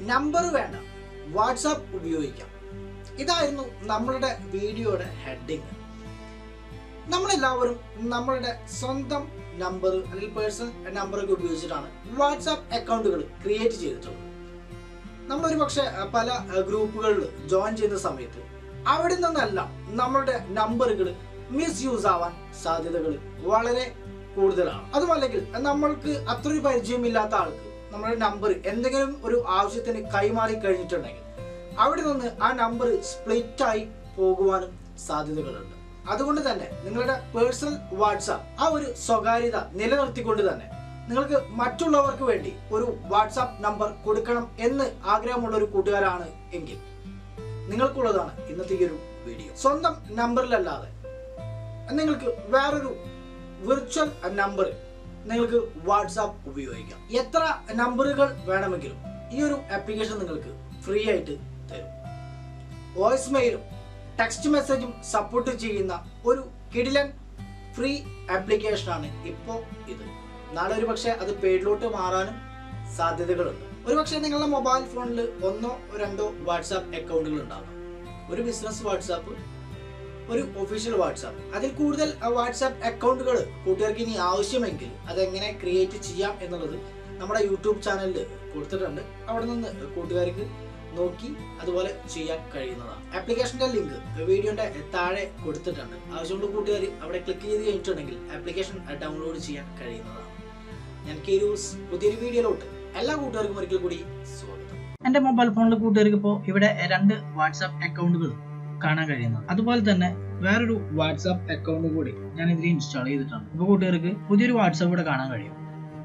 Number വേണ്ട WhatsApp ഉപയോഗിക്കാം ഇതായിരുന്നു നമ്മളുടെ വീഡിയോയുടെ ഹെഡിങ് നമ്മളെല്ലാവരും നമ്മളുടെ സ്വന്തം നമ്പർ അല്ലെങ്കിൽ പേഴ്സണൽ നമ്പറൊക്കെ ഉപയോഗിച്ചിട്ടാണ് വാട്സാപ്പ് അക്കൗണ്ടുകൾ ക്രിയേറ്റ് ചെയ്തിട്ടുള്ളത് നമ്മളൊരു പക്ഷേ അഹ്, പല ഗ്രൂപ്പുകളിൽ ജോയിൻ ചെയ്യുന്ന സമയത്ത് അവിടെ നിന്നെല്ലാം നമ്മളുടെ നമ്പറുകൾ മിസ്യൂസ് ആവാൻ സാധ്യതകൾ വളരെ കൂടുതലാണ് അതുമല്ലെങ്കിൽ നമ്മൾക്ക് അത്രയൊരു പരിചയമില്ലാത്ത ആൾക്ക് നമ്മുടെ നമ്പർ എന്തെങ്കിലും ഒരു ആവശ്യത്തിന് കൈമാറി കഴിഞ്ഞിട്ടുണ്ടെങ്കിൽ അവിടെ നിന്ന് ആ നമ്പർ സ്പ്ലിറ്റ് ആയി പോകുവാനും സാധ്യതകളുണ്ട് അതുകൊണ്ട് തന്നെ നിങ്ങളുടെ പേഴ്സണൽ വാട്സാപ്പ് ആ ഒരു സ്വകാര്യത നിലനിർത്തിക്കൊണ്ട് തന്നെ നിങ്ങൾക്ക് മറ്റുള്ളവർക്ക് വേണ്ടി ഒരു വാട്സാപ്പ് നമ്പർ കൊടുക്കണം എന്ന് ആഗ്രഹമുള്ള ഒരു കൂട്ടുകാരാണ് എങ്കിൽ നിങ്ങൾക്കുള്ളതാണ് ഇന്നത്തെ ഈ ഒരു വീഡിയോ സ്വന്തം നമ്പറിലല്ലാതെ നിങ്ങൾക്ക് വേറൊരു വിർച്വൽ നമ്പർ നിങ്ങൾക്ക് വാട്സാപ്പ് ഉപയോഗിക്കാം എത്ര നമ്പറുകൾ വേണമെങ്കിലും ഈ ഒരു ആപ്ലിക്കേഷൻ നിങ്ങൾക്ക് ഫ്രീ ആയിട്ട് തരും വോയിസ് മെയിലും ടെക്സ്റ്റ് മെസ്സേജും സപ്പോർട്ട് ചെയ്യുന്ന ഒരു കിടിലൻ ഫ്രീ ആപ്ലിക്കേഷനാണ് ഇപ്പോൾ ഇത് നാളെ ഒരു പക്ഷേ അത് പെയ്ഡിലോട്ട് മാറാനും സാധ്യതകളുണ്ട് ഒരു പക്ഷേ നിങ്ങളുടെ മൊബൈൽ ഫോണിൽ ഒന്നോ രണ്ടോ വാട്സാപ്പ് അക്കൗണ്ടുകൾ ഉണ്ടാകാം ഒരു ബിസിനസ് വാട്സാപ്പ് ഒരു ഒഫീഷ്യൽ വാട്സാപ്പ് അതിൽ കൂടുതൽ വാട്സാപ്പ് അക്കൗണ്ടുകൾ കൂട്ടുകാർക്ക് ഇനി ആവശ്യമെങ്കിൽ അതെങ്ങനെ ക്രിയേറ്റ് ചെയ്യാം എന്നുള്ളത് നമ്മുടെ യൂട്യൂബ് ചാനലിൽ കൊടുത്തിട്ടുണ്ട് അവിടെ നിന്ന് കൂട്ടുകാർക്ക് നോക്കി അതുപോലെ ചെയ്യാൻ കഴിയുന്നതാണ് ആപ്ലിക്കേഷന്റെ ലിങ്ക് വീഡിയോന്റെ താഴെ കൊടുത്തിട്ടുണ്ട് ആവശ്യമുള്ള കൂട്ടുകാർ അവിടെ ക്ലിക്ക് ചെയ്ത് കഴിഞ്ഞിട്ടുണ്ടെങ്കിൽ ആപ്ലിക്കേഷൻ ഡൗൺലോഡ് ചെയ്യാൻ കഴിയുന്നതാണ് ഞാൻ കീരൂസ് പുതിയൊരു വീഡിയോയിലോട്ട് എല്ലാ കൂട്ടുകാർക്കും ഒരിക്കൽ കൂടി സ്വാഗതം എന്റെ മൊബൈൽ ഫോണിൽ കൂട്ടുകാർക്ക് ഇപ്പോൾ ഇവിടെ രണ്ട് വാട്സാപ്പ് അക്കൗണ്ടുകൾ കാണാൻ കഴിയുന്നത് അതുപോലെ തന്നെ വേറൊരു വാട്സാപ്പ് അക്കൗണ്ട് കൂടി ഞാൻ ഇതിൽ ഇൻസ്റ്റാൾ ചെയ്തിട്ടുണ്ട് ഇപ്പോൾ കൂട്ടുകാർക്ക് പുതിയൊരു വാട്സാപ്പ് കൂടെ കാണാൻ കഴിയും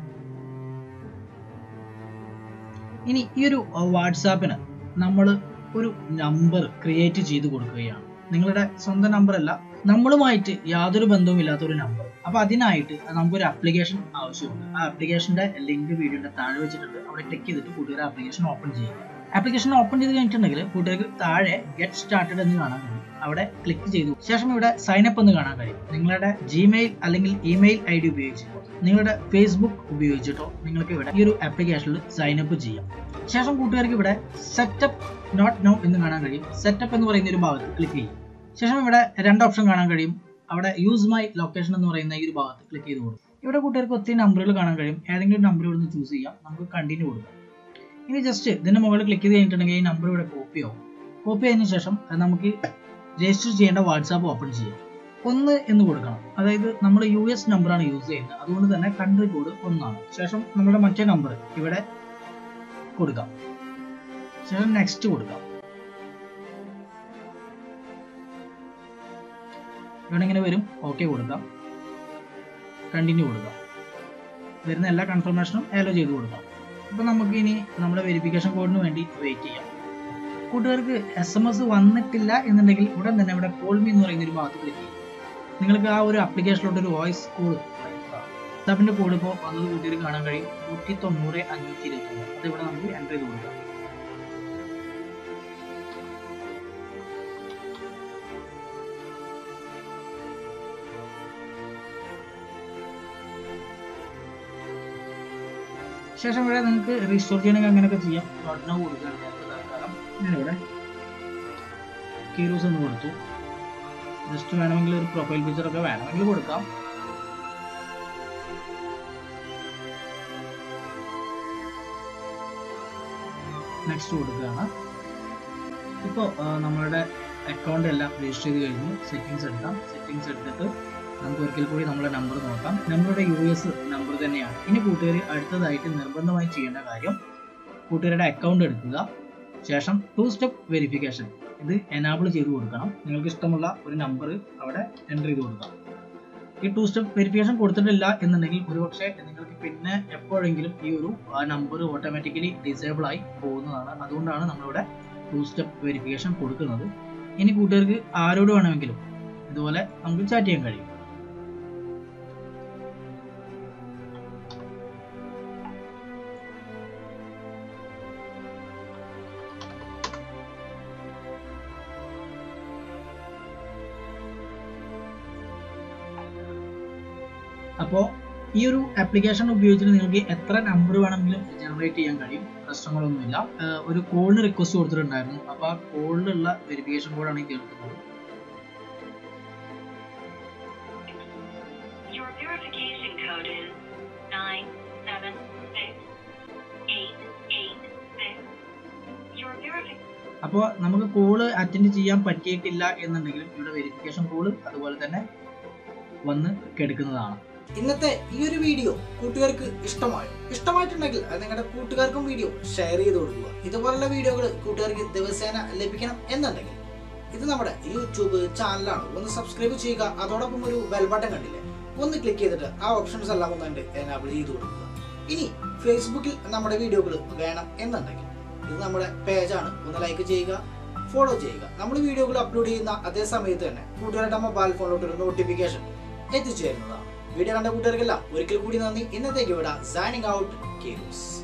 ഇനി ഈ ഒരു വാട്സാപ്പിന് നമ്മൾ ഒരു നമ്പർ ക്രിയേറ്റ് ചെയ്ത് കൊടുക്കുകയാണ് നിങ്ങളുടെ സ്വന്തം നമ്പർ അല്ല നമ്മളുമായിട്ട് യാതൊരു ബന്ധവും ഇല്ലാത്ത ഒരു നമ്പർ അപ്പൊ അതിനായിട്ട് നമുക്കൊരു ആപ്ലിക്കേഷൻ ആവശ്യമുണ്ട് ആ ആപ്ലിക്കേഷന്റെ ലിങ്ക് വീഡിയോയുടെ താഴെ വെച്ചിട്ടുണ്ട് അവിടെ ക്ലിക്ക് ചെയ്തിട്ട് കൂട്ടുകാർ ആപ്ലിക്കേഷൻ ഓപ്പൺ ചെയ്യുക ആപ്ലിക്കേഷൻ ഓപ്പൺ ചെയ്ത് കഴിഞ്ഞിട്ടുണ്ടെങ്കിൽ കൂട്ടുകാർക്ക് താഴെ ഗെറ്റ് സ്റ്റാർട്ടഡ് എന്ന് കാണാൻ കഴിയും അവിടെ ക്ലിക്ക് ചെയ്തു ശേഷം ഇവിടെ സൈൻ അപ്പ് എന്ന് കാണാൻ കഴിയും നിങ്ങളുടെ ജിമെയിൽ അല്ലെങ്കിൽ ഇമെയിൽ ഐ ഡി ഉപയോഗിച്ചിട്ടോ നിങ്ങളുടെ ഫേസ്ബുക്ക് ഉപയോഗിച്ചിട്ടോ നിങ്ങൾക്ക് ഇവിടെ ഈ ഒരു ആപ്ലിക്കേഷനിൽ സൈൻ അപ്പ് ചെയ്യാം ശേഷം കൂട്ടുകാർക്ക് ഇവിടെ സെറ്റപ്പ് നോട്ട് നോ എന്ന് കാണാൻ കഴിയും സെറ്റപ്പ് എന്ന് പറയുന്ന ഒരു ഭാഗത്ത് ക്ലിക്ക് ചെയ്യും ശേഷം ഇവിടെ രണ്ട് ഓപ്ഷൻ കാണാൻ കഴിയും അവിടെ യൂസ് മൈ ലൊക്കേഷൻ എന്ന് പറയുന്ന ഈ ഒരു ഭാഗത്ത് ക്ലിക്ക് ചെയ്ത് കൊടുക്കും ഇവിടെ കൂട്ടുകാർക്ക് ഒത്തിരി നമ്പറുകൾ കാണാൻ കഴിയും ഏതെങ്കിലും നമ്പർ ഇവിടെ നിന്ന് ചൂസ് ചെയ്യാം നമുക്ക് കണ്ടിന്യൂ കൊടുക്കാം ഇനി ജസ്റ്റ് ഇതിന്റെ മുകളിൽ ക്ലിക്ക് ചെയ്ത് കഴിഞ്ഞിട്ടുണ്ടെങ്കിൽ ഈ നമ്പർ ഇവിടെ കോപ്പി ആവും കോപ്പി ആയതിനു ശേഷം അത് നമുക്ക് രജിസ്റ്റർ ചെയ്യേണ്ട വാട്സാപ്പ് ഓപ്പൺ ചെയ്യാം ഒന്ന് എന്ന് കൊടുക്കണം അതായത് നമ്മൾ യു എസ് നമ്പറാണ് യൂസ് ചെയ്യുന്നത് അതുകൊണ്ട് തന്നെ കൺട്രി കോഡ് ഒന്നാണ് ശേഷം നമ്മുടെ മറ്റേ നമ്പർ ഇവിടെ കൊടുക്കാം ശേഷം നെക്സ്റ്റ് കൊടുക്കാം ഇവിടെ ഇങ്ങനെ വരും ഓക്കെ കൊടുക്കാം കണ്ടിന്യൂ കൊടുക്കാം വരുന്ന എല്ലാ കൺഫർമേഷനും അലോ ചെയ്ത് കൊടുക്കാം അപ്പോൾ നമുക്ക് ഇനി നമ്മുടെ വെരിഫിക്കേഷൻ കോഡിന് വേണ്ടി വെയിറ്റ് ചെയ്യാം കൂട്ടുകാർക്ക് എസ് എം എസ് വന്നിട്ടില്ല എന്നുണ്ടെങ്കിൽ ഉടൻ തന്നെ ഇവിടെ കോൾ മീ എന്ന് പറയുന്ന ഒരു ഭാഗത്ത് ക്ലിക്ക് ചെയ്യും നിങ്ങൾക്ക് ആ ഒരു ആപ്ലിക്കേഷനിലോട്ട് ഒരു വോയിസ് കോഡ് വാട്സാപ്പിന്റെ കോഡ് ഇപ്പോൾ വന്നത് കൂട്ടുകാർക്ക് കാണാൻ കഴിയും നൂറ്റി തൊണ്ണൂറ് അഞ്ഞൂറ്റി ഇരുപത്തി ഒന്ന് അത് ഇവിടെ നമുക്ക് എൻ്റർ ചെയ്ത് കൊടുക്കാം ശേഷം ഇവിടെ നിങ്ങൾക്ക് റീസ്റ്റോർ ചെയ്യണമെങ്കിൽ അങ്ങനെയൊക്കെ ചെയ്യാം ഡോട്ട് നൗ കൊടുക്കുകയാണ് ഞാനിപ്പോൾ തൽക്കാലം ഞാനിവിടെ കീറൂസ് എന്ന് കൊടുത്തു ജസ്റ്റ് വേണമെങ്കിൽ ഒരു പ്രൊഫൈൽ പിക്ചർ ഒക്കെ വേണമെങ്കിൽ കൊടുക്കാം നെക്സ്റ്റ് കൊടുക്കുകയാണ് ഇപ്പോൾ നമ്മളുടെ അക്കൗണ്ട് എല്ലാം രജിസ്റ്റർ ചെയ്ത് കഴിഞ്ഞു സെറ്റിങ്സ് എടുക്കാം സെറ്റിങ്സ് എടുത്തിട്ട് നമുക്ക് ഒരിക്കൽ കൂടി നമ്മുടെ നമ്പർ നോക്കാം നമ്മളുടെ യു എസ് നമ്പർ തന്നെയാണ് ഇനി കൂട്ടുകാർ അടുത്തതായിട്ട് നിർബന്ധമായി ചെയ്യേണ്ട കാര്യം കൂട്ടുകാരുടെ അക്കൗണ്ട് എടുക്കുക ശേഷം ടു സ്റ്റെപ്പ് വെരിഫിക്കേഷൻ ഇത് എനാബിൾ ചെയ്ത് കൊടുക്കണം നിങ്ങൾക്ക് ഇഷ്ടമുള്ള ഒരു നമ്പർ അവിടെ എൻ്റർ ചെയ്ത് കൊടുക്കാം ഈ ടു സ്റ്റെപ്പ് വെരിഫിക്കേഷൻ കൊടുത്തിട്ടില്ല എന്നുണ്ടെങ്കിൽ ഒരുപക്ഷെ നിങ്ങൾക്ക് പിന്നെ എപ്പോഴെങ്കിലും ഈ ഒരു നമ്പർ ഓട്ടോമാറ്റിക്കലി ഡിസേബിൾ ആയി പോകുന്നതാണ് അതുകൊണ്ടാണ് നമ്മളിവിടെ ടു സ്റ്റെപ്പ് വെരിഫിക്കേഷൻ കൊടുക്കുന്നത് ഇനി കൂട്ടുകാർക്ക് ആരോട് വേണമെങ്കിലും ഇതുപോലെ നമുക്ക് ചാറ്റ് ചെയ്യാൻ കഴിയും അപ്പോൾ ഈ ഒരു ആപ്ലിക്കേഷൻ ഉപയോഗിച്ചിട്ട് നിങ്ങൾക്ക് എത്ര നമ്പർ വേണമെങ്കിലും ജനറേറ്റ് ചെയ്യാൻ കഴിയും പ്രശ്നങ്ങളൊന്നുമില്ല ആഹ് ഒരു കോളിന് റിക്വസ്റ്റ് കൊടുത്തിട്ടുണ്ടായിരുന്നു അപ്പോൾ ആ കോളിലുള്ള വെരിഫിക്കേഷൻ കോഡാണ് ഈ കേൾക്കുന്നത് Your verification code is nine seven six eight eight six. Your verification അപ്പോൾ നമുക്ക് കോള് അറ്റൻഡ് ചെയ്യാൻ പറ്റിയിട്ടില്ല എന്നുണ്ടെങ്കിലും ഇവിടെ വെരിഫിക്കേഷൻ കോള് അതുപോലെ തന്നെ വന്ന് കെടുക്കുന്നതാണ് ഇന്നത്തെ ഈ ഒരു വീഡിയോ കൂട്ടുകാർക്ക് ഇഷ്ടമായോ ഇഷ്ടമായിട്ടുണ്ടെങ്കിൽ അത് നിങ്ങളുടെ കൂട്ടുകാർക്കും വീഡിയോ ഷെയർ ചെയ്ത് കൊടുക്കുക ഇതുപോലുള്ള വീഡിയോകൾ കൂട്ടുകാർക്ക് ദിവസേന ലഭിക്കണം എന്നുണ്ടെങ്കിൽ ഇത് നമ്മുടെ യൂട്യൂബ് ചാനലാണ് ഒന്ന് സബ്സ്ക്രൈബ് ചെയ്യുക അതോടൊപ്പം ഒരു ബെൽ ബട്ടൺ കണ്ടില്ലേ ഒന്ന് ക്ലിക്ക് ചെയ്തിട്ട് ആ ഓപ്ഷൻസ് എല്ലാം ഒന്ന് എനാബിൾ ചെയ്ത് കൊടുക്കുക ഇനി ഫേസ്ബുക്കിൽ നമ്മുടെ വീഡിയോകൾ വേണം എന്നുണ്ടെങ്കിൽ ഇത് നമ്മുടെ പേജാണ് ഒന്ന് ലൈക്ക് ചെയ്യുക ഫോളോ ചെയ്യുക നമ്മൾ വീഡിയോകൾ അപ്ലോഡ് ചെയ്യുന്ന അതേ സമയത്ത് തന്നെ കൂട്ടുകാരുടെ മൊബൈൽ ഫോണിലോട്ട് ഒരു നോട്ടിഫിക്കേഷൻ എത്തിച്ചേരുന്നതാണ് വീഡിയോ കണ്ട കൂട്ടുകാർക്കെല്ലാം ഒരിക്കൽ കൂടി നന്ദി ഇന്നത്തേക്ക് ഇവിടെ സൈനിങ് ഔട്ട് കേസ്